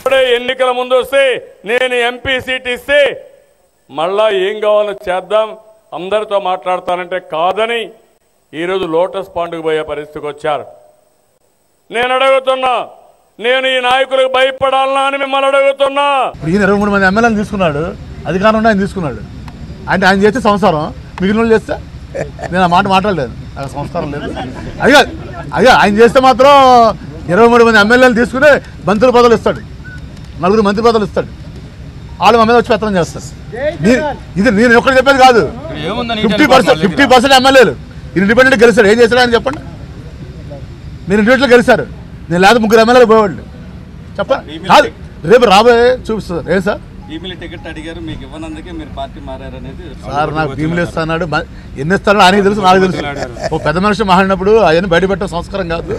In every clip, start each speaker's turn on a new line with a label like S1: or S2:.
S1: ఇప్పుడే ఎన్నికల ముందు వస్తే నేను ఎంపీ సీట్ ఇస్తే మళ్ళా ఏం కావాలో చేద్దాం అందరితో మాట్లాడతానంటే కాదని ఈరోజు లోటస్ పాండుకు పోయే పరిస్థితికి వచ్చారు నేను అడుగుతున్నా నేను ఈ నాయకులకు భయపడాలనా అని మిమ్మల్ని అడుగుతున్నా
S2: ఇప్పుడు ఈయన ఇరవై మూడు మంది ఎమ్మెల్యేలు తీసుకున్నాడు అధికారం ఉండి ఆయన తీసుకున్నాడు అంటే ఆయన చేస్తే సంసారం మిగిలిన వాళ్ళు చేస్తే నేను ఆ మాట మాట్లాడలేదు నాకు సంస్కారం లేదు అది కాదు అది కాదు, ఆయన చేస్తే మాత్రం ఇరవై మూడు మంది ఎమ్మెల్యేలు తీసుకుని మంత్రుల పదవులు ఇస్తాడు నలుగురు మంత్రి పదవులు ఇస్తాడు వాళ్ళు మా మీద వచ్చి పెత్తనం చేస్తారు నీ- ఇది నేను ఒక్కటి చెప్పేది కాదు ఫిఫ్టీ పర్సెంట్ ఫిఫ్టీ పర్సెంట్ ఎమ్మెల్యేలు ఇండిపెండెంట్ గెలిచాడు ఏం చేశాడు అని చెప్పండి మీరు ఇండివిజువల్ గెలిచారు నేను లేదా ముగ్గురు ఎమ్మెల్యేలు పోయేవాళ్ళు చెప్పండి కాదు రేపు రాబోయే చూపిస్తారు ఏం సార్
S3: ఈమెయిల్ టికెట్ అడిగారు మీకు ఇవ్వనందుకే మీరు పార్టీ మారారు అనేది
S2: సార్ నాకు భీములు ఇస్తాడు ఎన్ని ఇస్తాడో ఆయనకి తెలుసు నాకు తెలుసు ఓ పెద్ద మనిషి మాట్లాడినప్పుడు అవన్నీ బయటపెట్టే సంస్కారం కాదు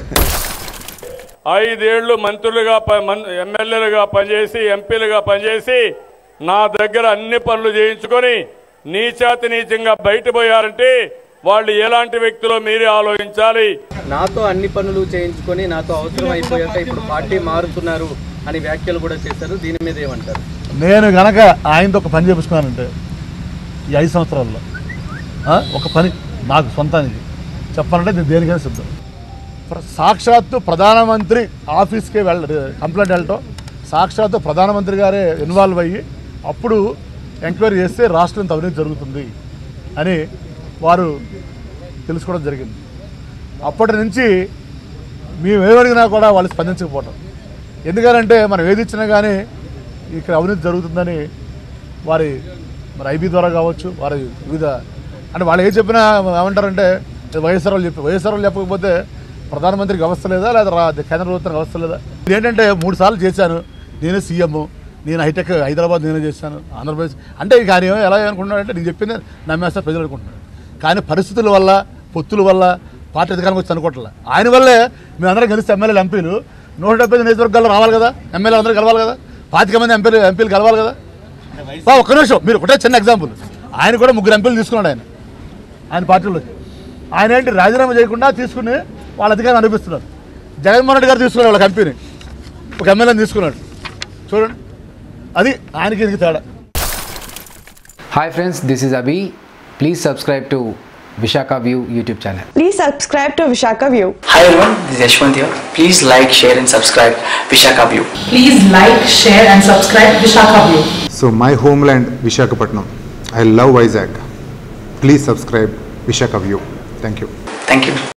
S1: ఐదేళ్లు మంత్రులుగా ప- మన్- ఎమ్మెల్యేలుగా పనిచేసి ఎంపీలుగా పనిచేసి నా దగ్గర అన్ని పనులు చేయించుకొని నీచాతి నీచంగా బయటపోయారంటే వాళ్ళు ఎలాంటి వ్యక్తులో మీరే ఆలోచించాలి
S4: నాతో అన్ని పనులు చేయించుకొని నాతో అవసరం అయిపోయాక ఇప్పుడు పార్టీ మారుతున్నారు అని వ్యాఖ్యలు కూడా చేశారు దీని మీద ఏమంటారు
S2: నేను గనక ఆయనతో ఒక పని చేపించుకున్నానంటే ఈ ఐదు సంవత్సరాల్లో ఆ, ఒక పని నాకు సొంతానికి చెప్పాలంటే నేను దేనికైనా సిద్ధం ప్ర- సాక్షాత్తు ప్రధానమంత్రి ఆఫీస్కే వెళ్ళ కంప్లైంట్ వెళ్ళటం సాక్షాత్తు ప్రధానమంత్రి గారే ఇన్వాల్వ్ అయ్యి అప్పుడు ఎంక్వైరీ చేస్తే రాష్ట్రం అవినీతి జరుగుతుంది అని వారు తెలుసుకోవడం జరిగింది అప్పటి నుంచి మేము ఏమడిగినా కూడా వాళ్ళు స్పందించకపోవటం ఎందుకనంటే మనం ఏది ఇచ్చినా కానీ ఇక్కడ అవినీతి జరుగుతుందని వారి మరి ఐబీ ద్వారా కావచ్చు వారి వివిధ అంటే వాళ్ళు ఏం చెప్పినా ఏమంటారంటే ఇది వైఎస్ఆర్ వాళ్ళు చెప్పి వైఎస్ఆర్ వాళ్ళు చెప్పకపోతే ప్రధానమంత్రికి వ్యవస్థ లేదా లేదా రా- కేంద్ర ప్రభుత్వం వ్యవస్థ లేదా ఇది ఏంటంటే మూడు సార్లు చేశాను నేనే సీఎం నేను హైటెక్ హైదరాబాద్ నేనే చేశాను ఆంధ్రప్రదేశ్ అంటే ఇక ఆయన ఏమో ఎలా అనుకుంటున్నాడంటే నేను చెప్పింది నమ్మేస్తా ప్రజలు అనుకుంటున్నాడు కానీ పరిస్థితుల వల్ల పొత్తుల వల్ల పార్టీ అధికారం వచ్చి అనుకోవట్లే ఆయన వల్లే మేమందరం కలిసి ఎమ్మెల్యేలు ఎంపీలు నూట డెబ్బై ఐదు నియోజకవర్గాల్లో రావాలి కదా ఎమ్మెల్యేలు అందరూ కలవాలి కదా పాతిక మంది ఎంపీలు ఎంపీలు కలవాలి కదా బా, ఒక్క నిమిషం మీరు ఒకటే చిన్న ఎగ్జాంపుల్ ఆయన కూడా ముగ్గురు ఎంపీలు తీసుకున్నాడు ఆయన ఆయన పార్టీలోకి ఆయన ఏంటి రాజీనామా చేయకుండా తీసుకుని వాళ్ళ అధికారం అనిపిస్తున్నారు జగన్మోహన్ రెడ్డి గారు తీసుకున్నాడు వాళ్ళ ఎంపీని ఒక ఎమ్మెల్యేని తీసుకున్నాడు చూడండి అది ఆయనకి ఇది తేడా
S5: Hi friends, this is Abhi. Please subscribe to Vishaka View YouTube channel.
S6: Please subscribe to Vishaka View.
S7: Hi everyone, this is Yashwant here. Please like, share and subscribe Vishaka View.
S8: Please like, share and subscribe Vishaka View.
S9: So my homeland Vishakhapatnam. I love Vizag. Please subscribe Vishaka View. Thank you.
S7: Thank you.